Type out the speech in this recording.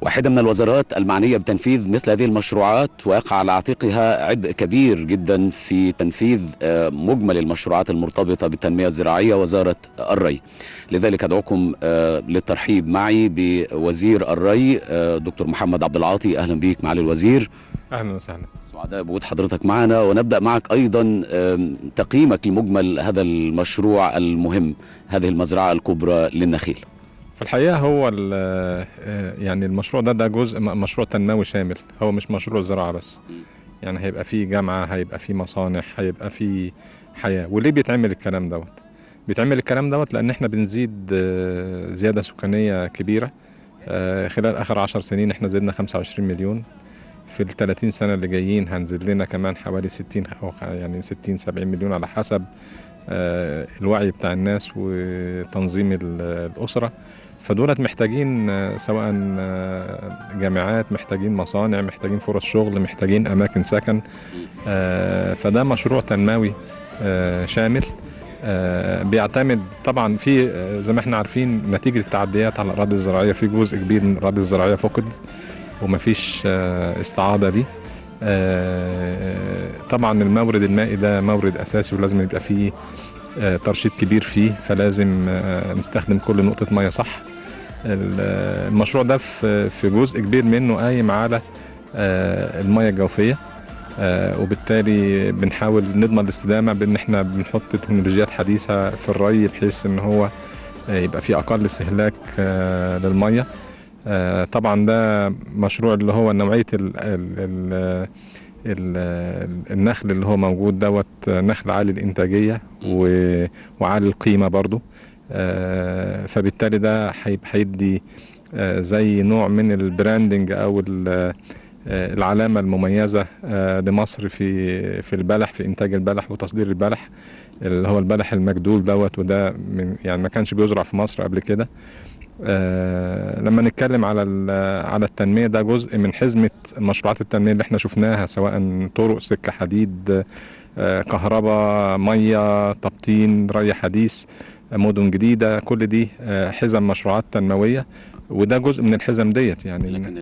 واحدة من الوزارات المعنية بتنفيذ مثل هذه المشروعات ويقع على عاتقها عبء كبير جدا في تنفيذ آه، مجمل المشروعات المرتبطة بالتنمية الزراعية وزارة الري لذلك أدعوكم آه، للترحيب معي بوزير الري آه، دكتور محمد عبد العاطي أهلا بيك معالي الوزير اهلا وسهلا سعداء بوجود حضرتك معنا ونبدأ معك أيضا آم، تقييمك لمجمل هذا المشروع المهم هذه المزرعة الكبرى للنخيل في الحقيقه هو ال- آه، يعني المشروع ده ده جزء م- مشروع تنموي شامل هو مش مشروع زراعه بس يعني هيبقى فيه جامعه هيبقى فيه مصانع هيبقى فيه حياه وليه بيتعمل الكلام دوت بيتعمل الكلام دوت لان احنا بنزيد آه، زياده سكانيه كبيره آه، خلال اخر عشر سنين احنا زدنا 25 مليون في ال 30 سنه اللي جايين هنزيد لنا كمان حوالي 60 او خ- يعني 60 70 مليون على حسب آه، الوعي بتاع الناس وتنظيم ال- الاسره فدولت محتاجين آه، سواء آه، جامعات محتاجين مصانع محتاجين فرص شغل محتاجين اماكن سكن آه، فده مشروع تنموي آه، شامل آه، بيعتمد طبعا في آه، زي ما احنا عارفين نتيجه التعديات على الاراضي الزراعيه في جزء كبير من الاراضي الزراعيه فقد ومفيش آه، استعاضه ليه آه، طبعا المورد المائي ده مورد اساسي ولازم يبقى فيه آه، ترشيد كبير فيه فلازم آه، نستخدم كل نقطه ميه صح ال- آه، المشروع ده في في جزء كبير منه قايم على آه، الميه الجوفيه آه، وبالتالي بنحاول نضمن الاستدامه بان احنا بنحط تكنولوجيات حديثه في الري بحيث ان هو آه، يبقى في اقل استهلاك آه، للميه آه، طبعا ده مشروع اللي هو نوعيه ال ال ال ال النخل اللي هو موجود دوت نخل عالي الانتاجيه و- وعالي القيمه برضو آه، فبالتالي ده هيبقى هيدي آه، زي نوع من البراندنج او ال- آه، العلامه المميزه آه، لمصر في في البلح في انتاج البلح وتصدير البلح اللي هو البلح المجدول دوت وده من يعني ما كانش بيزرع في مصر قبل كده آه، لما نتكلم على ال- على التنميه ده جزء من حزمه مشروعات التنميه اللي احنا شفناها سواء طرق سكه حديد آه، كهرباء ميه تبطين ري حديث آه، مدن جديده كل دي آه، حزم مشروعات تنمويه وده جزء من الحزم ديت يعني لكن